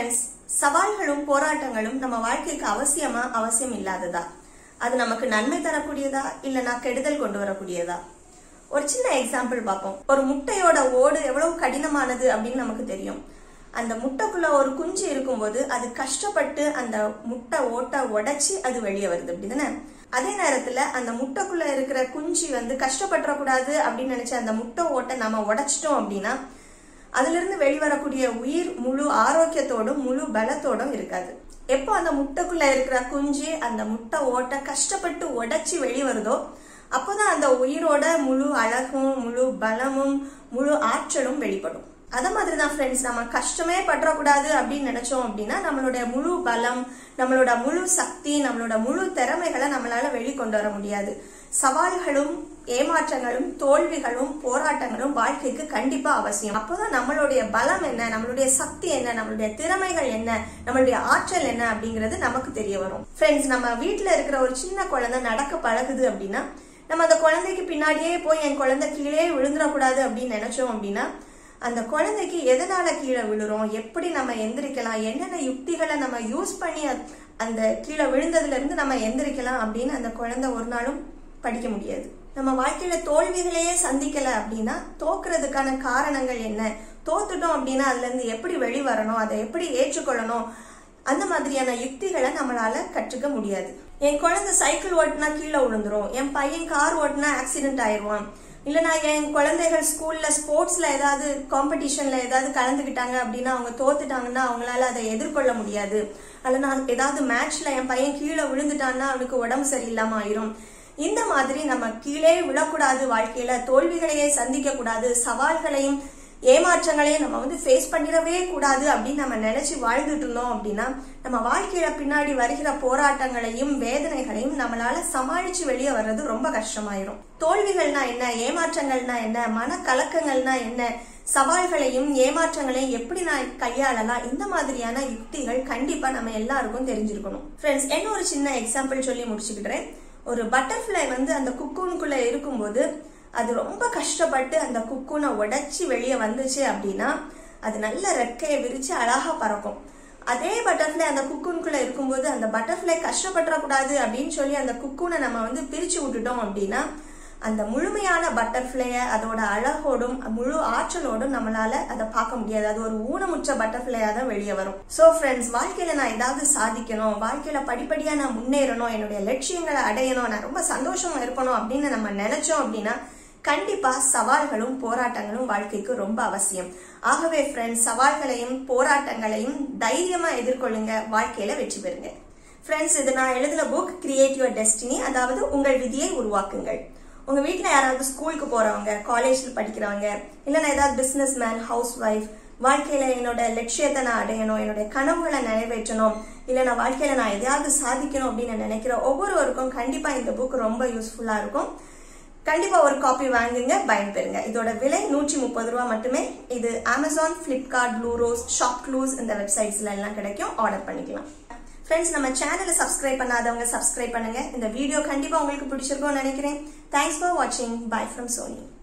friends சவால்களும் போராட்டங்களும் நம்ம வாழ்க்கைக்கு அவசியமா அவசியம் இல்லாததா அது நமக்கு நன்மை தரக்கூடியதா இல்லனா கெடுதல் கொண்டு வரக்கூடியதா ஒரு சின்ன எக்ஸாம்பிள் பார்ப்போம் ஒரு முட்டையோட ஓடு எவ்வளவு கடினமானது அப்படின்னு நமக்கு தெரியும் அந்த முட்டைக்குள்ள ஒரு குஞ்சு இருக்கும்போது அது கஷ்டப்பட்டு அந்த முட்டை ஓட்டை உடைச்சி அது வெளியே வருது அப்படிதானே அதே நேரத்துல அந்த முட்டைக்குள்ள இருக்கிற குஞ்சு வந்து கஷ்டப்பட்டுறக்கூடாது அப்படின்னு நினைச்ச அந்த முட்டை ஓட்டை நம்ம உடைச்சிட்டோம் அப்படின்னா அதுல இருந்து வெளிவரக்கூடிய உயிர் முழு ஆரோக்கியத்தோடும் முழு பலத்தோடும் இருக்காது எப்போ அந்த முட்டைக்குள்ள இருக்கிற குஞ்சு அந்த முட்டை ஓட்டை கஷ்டப்பட்டு உடைச்சி வெளிவருதோ அப்போதான் அந்த உயிரோட முழு அழகும் முழு பலமும் முழு ஆற்றலும் வெளிப்படும் அத மாதிரி தான் ஃப்ரெண்ட்ஸ் நம்ம கஷ்டமே பற்றக்கூடாது அப்படின்னு நினைச்சோம் அப்படின்னா நம்மளுடைய முழு பலம் நம்மளோட முழு சக்தி நம்மளோட முழு திறமைகளை நம்மளால வெளிக்கொண்டு வர முடியாது சவால்களும் ஏமாற்றங்களும் தோல்விகளும் போராட்டங்களும் வாழ்க்கைக்கு கண்டிப்பா அவசியம் அப்போதான் நம்மளுடைய பலம் என்ன நம்மளுடைய சக்தி என்ன நம்மளுடைய திறமைகள் என்ன நம்மளுடைய ஆற்றல் என்ன அப்படிங்கிறது நமக்கு தெரிய வரும் ஃப்ரெண்ட்ஸ் நம்ம வீட்டுல இருக்கிற ஒரு சின்ன குழந்தை நடக்க பழகுது அப்படின்னா நம்ம அந்த குழந்தைக்கு பின்னாடியே போய் என் குழந்தை கீழே விழுந்துடக்கூடாது அப்படின்னு நினைச்சோம் அப்படின்னா அந்த குழந்தைக்கு எதனால கீழே விழுறோம் எப்படி நம்ம எந்திரிக்கலாம் என்னென்ன யுக்திகளை நம்ம யூஸ் பண்ணி அந்த கீழே விழுந்ததுல இருந்து நம்ம எந்திரிக்கலாம் அப்படின்னு அந்த குழந்தை ஒரு நாளும் படிக்க முடியாது நம்ம வாழ்க்கையில தோல்விகளையே சந்திக்கல அப்படின்னா தோக்குறதுக்கான காரணங்கள் என்ன தோத்துட்டோம் அப்படின்னா அதுல இருந்து எப்படி வெளிவரணும் அதை எப்படி ஏற்றுக்கொள்ளணும் அந்த மாதிரியான யுக்திகளை நம்மளால கற்றுக்க முடியாது என் குழந்தை சைக்கிள் ஓட்டினா கீழே விழுந்துரும் என் பையன் கார் ஓட்டினா ஆக்சிடென்ட் ஆயிடுவான் இல்லைனா என் குழந்தைகள் ஸ்கூல்ல ஸ்போர்ட்ஸ்ல ஏதாவது காம்படிஷன்ல ஏதாவது கலந்துக்கிட்டாங்க அப்படின்னா அவங்க தோத்துட்டாங்கன்னா அவங்களால அதை எதிர்கொள்ள முடியாது அல்லனா ஏதாவது மேட்ச்ல என் பையன் கீழே விழுந்துட்டான்னா அவனுக்கு உடம்பு சரியில்லாம ஆயிரும் இந்த மாதிரி நம்ம கீழே விழக்கூடாது வாழ்க்கையில தோல்விகளையே சந்திக்க கூடாது சவால்களையும் ஏமாற்றங்களையும் நம்ம வந்து ஃபேஸ் பண்ணிடவே கூடாது அப்படின்னு நம்ம நினைச்சு வாழ்ந்துட்டு இருந்தோம் அப்படின்னா நம்ம வாழ்க்கையில பின்னாடி வருகிற போராட்டங்களையும் வேதனைகளையும் நம்மளால சமாளிச்சு வெளியே வர்றது ரொம்ப கஷ்டமாயிரும் தோல்விகள்னா என்ன ஏமாற்றங்கள்னா என்ன மனக்கலக்கங்கள்னா என்ன சவால்களையும் ஏமாற்றங்களையும் எப்படி நான் கையாளலாம் இந்த மாதிரியான யுக்திகள் கண்டிப்பா நம்ம எல்லாருக்கும் தெரிஞ்சிருக்கணும் ஃப்ரெண்ட்ஸ் என்ன ஒரு சின்ன எக்ஸாம்பிள் சொல்லி முடிச்சுக்கிட்டேன் ஒரு பட்டர்ஃப்ளை வந்து அந்த குக்கூனுக்குள்ள இருக்கும்போது அது ரொம்ப கஷ்டப்பட்டு அந்த குக்கூனை உடைச்சி வெளியே வந்துச்சு அப்படின்னா அது நல்ல ரெக்கையை விரிச்சு அழகா பறக்கும் அதே பட்டர்ஃப்ளை அந்த குக்கூனுக்குள்ள இருக்கும்போது அந்த பட்டர்ஃப்ளை கஷ்டப்பட்டுறக்கூடாது அப்படின்னு சொல்லி அந்த குக்கூனை நம்ம வந்து பிரிச்சு விட்டுட்டோம் அப்படின்னா அந்த முழுமையான பட்டர்ஃப்ளைய அதோட அழகோடும் முழு ஆற்றலோடும் நம்மளால அதை பார்க்க முடியாது அது ஒரு ஊனமுற்ற பட்டர்ஃப்ளையா தான் வெளியே வரும் சோ ஃப்ரெண்ட்ஸ் வாழ்க்கையில நான் ஏதாவது சாதிக்கணும் வாழ்க்கையில படிப்படியா நான் முன்னேறணும் என்னுடைய லட்சியங்களை அடையணும் நான் ரொம்ப சந்தோஷமா இருக்கணும் அப்படின்னு நம்ம நினைச்சோம் அப்படின்னா கண்டிப்பா சவால்களும் போராட்டங்களும் வாழ்க்கைக்கு ரொம்ப அவசியம் ஆகவே ஃப்ரெண்ட்ஸ் சவால்களையும் போராட்டங்களையும் தைரியமா எதிர்கொள்ளுங்க வாழ்க்கையில வெற்றி பெறுங்க ஃப்ரெண்ட்ஸ் இது நான் எழுதின புக் கிரியேட் யுவர் டெஸ்டினி அதாவது உங்கள் விதியை உருவாக்குங்கள் உங்க வீட்ல யாராவது ஸ்கூலுக்கு போறவங்க காலேஜ்ல படிக்கிறவங்க இல்லைன்னா ஏதாவது பிசினஸ் மேன் ஹவுஸ் ஒய்ஃப் வாழ்க்கையில என்னோட லட்சியத்தை நான் அடையணும் என்னுடைய கனவுகளை நிறைவேற்றணும் இல்ல நான் வாழ்க்கையில நான் எதையாவது சாதிக்கணும் அப்படின்னு நினைக்கிற ஒவ்வொருவருக்கும் கண்டிப்பா இந்த புக் ரொம்ப யூஸ்ஃபுல்லா இருக்கும் கண்டிப்பா ஒரு காப்பி வாங்குங்க பயன்பெறுங்க இதோட விலை நூற்றி முப்பது ரூபா மட்டுமே இது அமேசான் பிளிப்கார்ட் ப்ளூரோஸ் ஷாப் க்ளூஸ் இந்த வெப்சைட்ஸ்ல எல்லாம் கிடைக்கும் ஆர்டர் பண்ணிக்கலாம் ஃப்ரெண்ட்ஸ் நம்ம சேனலை சப்ஸ்கிரைப் பண்ணாதவங்க சப்ஸ்கிரைப் பண்ணுங்க இந்த வீடியோ கண்டிப்பா உங்களுக்கு பிடிச்சிருக்கும்னு நினைக்கிறேன் தேங்க்ஸ் ஃபார் வாட்சிங் பை ஃப்ரம் சோனி